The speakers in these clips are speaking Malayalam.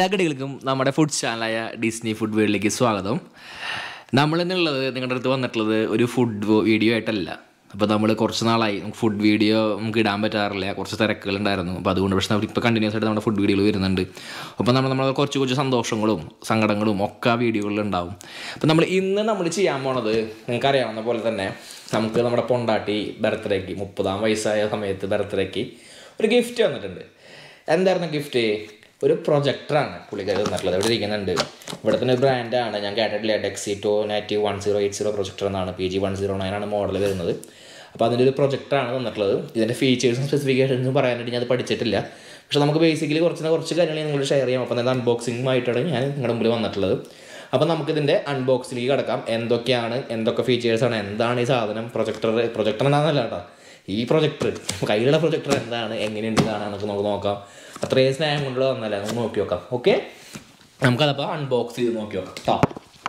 കടികൾക്കും നമ്മുടെ ഫുഡ് ചാനലായ ഡിസ്നി ഫുഡ് വേൾഡിലേക്ക് സ്വാഗതം നമ്മൾ ഉള്ളത് നിങ്ങളുടെ അടുത്ത് വന്നിട്ടുള്ളത് ഒരു ഫുഡ് വീഡിയോ ആയിട്ടല്ല അപ്പോൾ നമ്മൾ കുറച്ച് നാളായി ഫുഡ് വീഡിയോ നമുക്ക് ഇടാൻ പറ്റാറില്ല കുറച്ച് തിരക്കുകളുണ്ടായിരുന്നു അപ്പോൾ അതുകൊണ്ട് പക്ഷേ നമ്മൾ ഇപ്പോൾ കണ്ടിന്യൂസ് ആയിട്ട് നമ്മുടെ ഫുഡ് വീഡിയോകൾ വരുന്നുണ്ട് അപ്പോൾ നമ്മൾ നമ്മൾ കുറച്ച് കുറച്ച് സന്തോഷങ്ങളും സങ്കടങ്ങളും ഒക്കെ ആ വീഡിയോകളിൽ ഉണ്ടാവും അപ്പോൾ നമ്മൾ ഇന്ന് നമ്മൾ ചെയ്യാൻ പോണത് നിങ്ങൾക്ക് അറിയാവുന്ന പോലെ തന്നെ നമുക്ക് നമ്മുടെ പൊണ്ടാട്ടി ബർത്ത്ഡേക്ക് മുപ്പതാം വയസ്സായ സമയത്ത് ബർത്ത്ഡേക്ക് ഒരു ഗിഫ്റ്റ് വന്നിട്ടുണ്ട് എന്തായിരുന്നു ഗിഫ്റ്റ് ഒരു പ്രൊജക്ടറാണ് പുള്ളിക്കാരി തന്നിട്ടുള്ളത് ഇവിടെ ഇരിക്കുന്നുണ്ട് ഇവിടെ തന്നെ ബ്രാൻഡാണ് ഞാൻ കേട്ടിട്ടില്ല ഡെക്സിറ്റോ നാറ്റീവ് one zero eight zero projector എന്നാണ് P G one zero nine ആണ് മോഡൽ വരുന്നത് അപ്പോൾ അതിൻ്റെ ഒരു പ്രൊജക്ടറാണ് തന്നിട്ടുള്ളത് ഇതിൻ്റെ ഫീച്ചേഴ്സും സ്പെസിഫിക്കേഷൻസും പറയാനായിട്ട് ഞാൻ അത് പഠിച്ചിട്ടില്ല പക്ഷേ നമുക്ക് ബേസിക്കലി കുറച്ച് കുറച്ച് കാര്യങ്ങൾ ഞാൻ നിങ്ങളോട് ഷെയർ ചെയ്യാം അപ്പോൾ അത് അൺബോക്സിങ്ങുമായിട്ടാണ് ഞാൻ നിങ്ങളുടെ മുമ്പിൽ വന്നിട്ടുള്ളത് അപ്പോൾ നമുക്കിതിൻ്റെ അൺബോക്സിലേക്ക് കിടക്കാം എന്തൊക്കെയാണ് എന്തൊക്കെ ഫീച്ചേഴ്സാണ് എന്താണ് ഈ സാധനം പ്രൊജക്ടർ പ്രൊജക്ടർ എന്താണെന്നല്ല കേട്ടോ ഈ പ്രൊജക്ടർ കയ്യിലുള്ള പ്രൊജക്ടർ എന്താണ് എങ്ങനെയുണ്ട് കാണാനൊക്കെ നമുക്ക് നോക്കാം അത്രയും സ്നേഹം കൊണ്ടുള്ള വന്നല്ലേ നമുക്ക് നോക്കി നോക്കാം ഓക്കെ നമുക്കതപ്പോൾ അൺബോക്സ് ചെയ്ത് നോക്കി നോക്കാം കേട്ടോ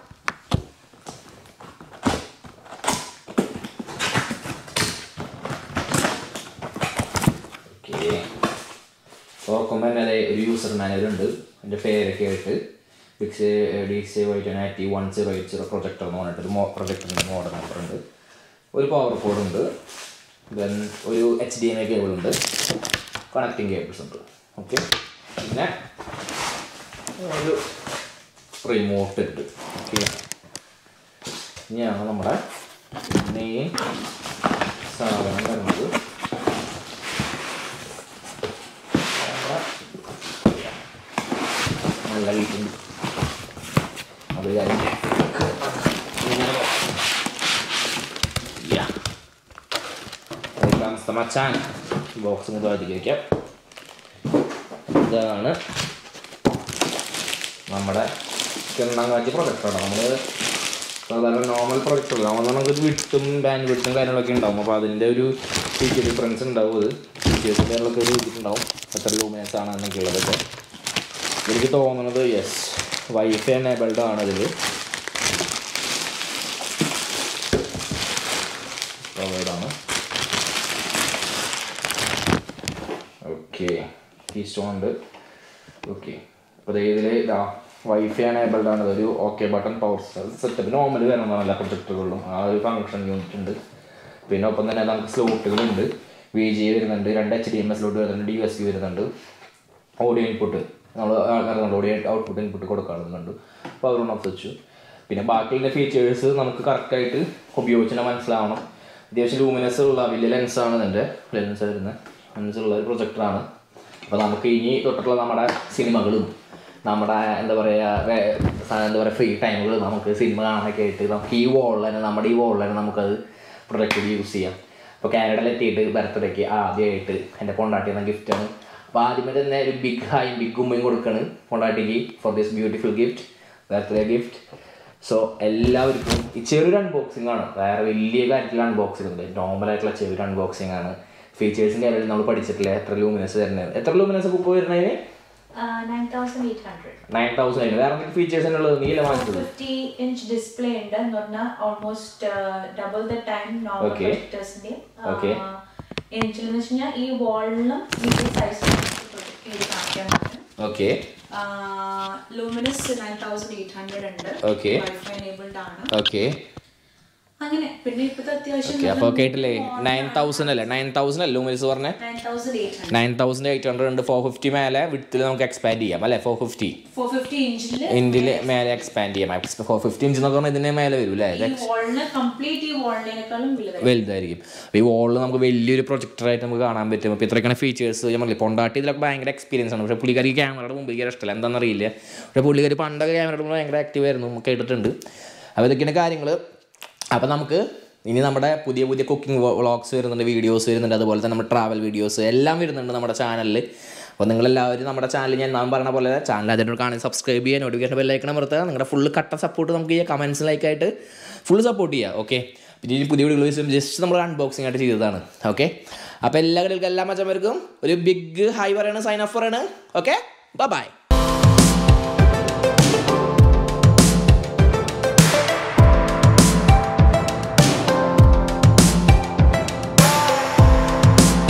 ഓക്കെ തുറക്കുമ്പോൾ തന്നെ അതെ ഒരു യൂസർ മാനുവൽ ഉണ്ട് എൻ്റെ പേരൊക്കെ ആയിട്ട് ഡിക്സ് ഡി സി വൈറ്റ് നാറ്റി one zero eight zero projector എന്ന് പറഞ്ഞിട്ടൊരു മോ പ്രൊജക്ടറിൻ്റെ മോഡൽ നമ്പർ ഉണ്ട് ഒരു പവർ കോഡ് ഉണ്ട് ദെൻ ഒരു H D M I cable ഉണ്ട് കണക്റ്റിംഗ് കേബിൾസ് ഉണ്ട് ഓക്കെ പിന്നെ ഒരു റിമോട്ട് ഉണ്ട് ഓക്കെ ഇനിയാണ് നമ്മുടെ മെയിൻ സാധനം വരുന്നത് നല്ല വീട്ടുണ്ട് അത് കാര്യം ഇങ്ങനെ Yeah. രണ്ടാമത്തെ മച്ചാൻ ബോക്സ് കൊണ്ട് അതിലേക്ക് വയ്ക്കാം ഇതാണ് നമ്മുടെ കിണ്ണങ്കാറ്റി പ്രൊജക്ടറാണ് നമ്മൾ സാധാരണ നോർമൽ പ്രൊജക്ടർ നമ്മൾ നമുക്ക് വിട്ടും ബാൻഡ് വിട്ടും കാര്യങ്ങളൊക്കെ ഉണ്ടാവും അപ്പോൾ അതിൻ്റെ ഒരു ഫീച്ചർ ഡിഫറൻസ് ഉണ്ടാവും അത് ഫീച്ചേഴ്സും കാര്യങ്ങളൊക്കെ ഒരു വെച്ചിട്ടുണ്ടാവും എത്ര ലൂമിനസ് ആണ് എന്നൊക്കെ ഉള്ളതൊക്കെ എനിക്ക് തോന്നുന്നത് യെസ് വൈഫൈ എനേബിൾഡ് ആണ് ഇതിൽ പ്രൊവൈഡാണ് ഓക്കെ കീ സ്റ്റോൺ ഉണ്ട് ഓക്കെ അപ്പോൾ ഇതിൽ ഇതാ വൈഫൈ എനേബിൾഡ് ആണ് ഒരു okay button power setup normal വരുന്നതാണ് എല്ലാ പ്രൊജക്ടറുകളിലും ആ ഒരു ഫങ്ഷൻ യൂണിറ്റ് ഉണ്ട് പിന്നെ ഒപ്പം തന്നെ നമുക്ക് സ്ലോട്ടുകളുണ്ട് വി ജി വരുന്നുണ്ട് രണ്ട് H D M S slot വരുന്നുണ്ട് ഡി എസ് പി വരുന്നുണ്ട് ഓഡിയോ ഇൻപുട്ട് നമ്മൾ അറിയുന്നുണ്ട് ഓഡിയോ ഔട്ട്പുട്ട് ഇൻപുട്ട് കൊടുക്കാറുണ്ട് പവർ ഓൺ ഓഫ് സ്വിച്ച് പിന്നെ ബാക്കിയുള്ള ഫീച്ചേഴ്സ് നമുക്ക് കറക്റ്റായിട്ട് ഉപയോഗിച്ചാൽ മനസ്സിലാവണം അത്യാവശ്യം ലൂമിനസ് ഉള്ള വലിയ ലെൻസാണ് ഇതിൻ്റെ ലെൻസ് വരുന്നത് ലെൻസ് ഉള്ള ഒരു പ്രൊജക്ടറാണ് അപ്പോൾ നമുക്ക് ഇനി തൊട്ടുള്ള നമ്മുടെ സിനിമകളും നമ്മുടെ എന്താ പറയുക എന്താ പറയുക ഫ്രീ ടൈമുകൾ നമുക്ക് സിനിമ കാണാനൊക്കെ ആയിട്ട് നമുക്ക് ഈ വോളിൽ തന്നെ നമ്മുടെ ഈ വോളിൽ തന്നെ നമുക്കത് പ്രൊജക്റ്റ് യൂസ് ചെയ്യാം അപ്പോൾ കാനഡയിലെത്തിയിട്ട് ബർത്ത്ഡേക്ക് ആദ്യമായിട്ട് എൻ്റെ കൊണ്ടാട്ടി എന്ന ഗിഫ്റ്റാണ് അപ്പോൾ ആദ്യമേ തന്നെ ഒരു ബിഗ് ഹായ് ബിഗ് ഉമ്മയും കൊടുക്കുകയാണ് കൊണ്ടാട്ടിക്ക് for this beautiful gift birthday gift so എല്ലാവർക്കും ഈ ചെറിയൊരു അൺബോക്സിംഗ് ആണ് വേറെ വലിയ കാര്യത്തിലുള്ള അൺബോക്സിംഗ് ഉണ്ട് നോർമൽ ആയിട്ടുള്ള ചെറിയൊരു അൺബോക്സിംഗ് ആണ് ഫീച്ചേഴ്സും കാര്യങ്ങളും നമ്മൾ പഠിച്ചിട്ടില്ല എത്ര ലൂമിനസ് വരുന്നത് എത്ര ലൂമിനസ് ബുക്ക് വരുന്നതിന് nine thousand eight hundred nine thousand ആയിരുന്നു വേറെ എന്തെങ്കിലും ഫീച്ചേഴ്സ് ഉള്ളത് നീല വാങ്ങിച്ചത് ഫിഫ്റ്റി ഇഞ്ച് ഡിസ്പ്ലേ ഉണ്ട് എന്ന് പറഞ്ഞാൽ almost double the time normal Okay. പ്രൊജക്ടേഴ്സിന്റെ Okay. എന്ന് വെച്ച് കഴിഞ്ഞാൽ ഈ വാളിലും വലിയ സൈസ് പ്രൊജക്ട് ചെയ്ത് കാണിക്കാൻ പറ്റും okay luminous nine thousand eight hundred ഉണ്ട് Okay. വൈഫൈ എനേബിൾഡ് ആണ് ഓക്കെ അങ്ങനെ പിന്നെ ഇപ്പോഴത്തെ അത്യാവശ്യം ഓക്കെ അപ്പോൾ കേട്ടില്ലേ നയൻ തൗസൻഡ് അല്ലേ നയൻ തൗസൻഡ് അല്ലേ ലൂമിനസ് പറഞ്ഞേ nine thousand eight hundred nine thousand eight hundred ഉണ്ട് ഫോർ ഫിഫ്റ്റി മേലെ വിട്ടിൽ നമുക്ക് എക്സ്പാൻഡ് ചെയ്യാം അല്ലേ ഫോർ ഫിഫ്റ്റി ഫോർ ഫിഫ്റ്റി ഇഞ്ചിൽ ഇഞ്ചിൽ മേലെ എക്സ്പാൻഡ് ചെയ്യാം ഫോർ ഫിഫ്റ്റി ഇഞ്ച് എന്നൊക്കെ പറഞ്ഞാൽ ഇതിൻ്റെ മേലെ വരും അല്ലേ ഈ വാളിന് കംപ്ലീറ്റ് ഈ വാളിനേക്കാളും വലുതായി വലുതായിരിക്കും അപ്പോൾ ഈ വോളിൽ നമുക്ക് വലിയൊരു പ്രൊജക്ടറായിട്ട് നമുക്ക് കാണാൻ പറ്റും അപ്പോൾ ഇത്രയൊക്കെയാണ് ഫീച്ചേഴ്സ് ഞാൻ പറഞ്ഞില്ല പൊണ്ടാട്ടി ഇതിലൊക്കെ ഭയങ്കര എക്സ്പീരിയൻസ് ആണ് പക്ഷേ പുള്ളിക്കാരി ക്യാമറയുടെ മുമ്പ് ഭയങ്കര ഇഷ്ടമല്ല എന്താണെന്ന് അറിയില്ല പക്ഷേ പുള്ളിക്കാരി പണ്ടൊക്കെ ക്യാമറയുടെ മുമ്പ് ഭയങ്കര ആക്റ്റീവ് ആയിരുന്നു നമുക്ക് കേട്ടിട്ടുണ്ട് അപ്പോൾ ഇതൊക്കെയാണ് കാര്യങ്ങൾ അപ്പോൾ നമുക്ക് ഇനി നമ്മുടെ പുതിയ പുതിയ കുക്കിംഗ് വ്ളോഗ്സ് വരുന്നുണ്ട് വീഡിയോസ് വരുന്നുണ്ട് അതുപോലെ തന്നെ നമ്മുടെ ട്രാവൽ വീഡിയോസ് എല്ലാം വരുന്നുണ്ട് നമ്മുടെ ചാനലിൽ അപ്പോൾ നിങ്ങളെല്ലാവരും നമ്മുടെ ചാനൽ ഞാൻ നാം പറഞ്ഞ പോലെ ചാനൽ അതിനോട് കാണാൻ സബ്സ്ക്രൈബ് ചെയ്യുക നോട്ടിഫിക്കേഷൻ ബെല്ലൈക്കണം അമർത്തുക നിങ്ങളുടെ ഫുള്ള് കട്ട സപ്പോർട്ട് നമുക്ക് ചെയ്യാം കമൻസ് ലൈക്കായിട്ട് ഫുൾ സപ്പോർട്ട് ചെയ്യുക ഓക്കെ പിന്നെ ഈ പുതിയ വീഡിയോസ് ജസ്റ്റ് നമ്മൾ അൺബോക്സിംഗ് ആയിട്ട് ചെയ്തതാണ് ഓക്കെ അപ്പോൾ എല്ലാ കളികൾക്കും എല്ലാ മച്ചന്മാർക്കും ഒരു ബിഗ് ഹൈ പറയണം സൈൻ ഓഫ് പറയണം ഓക്കെ ബൈ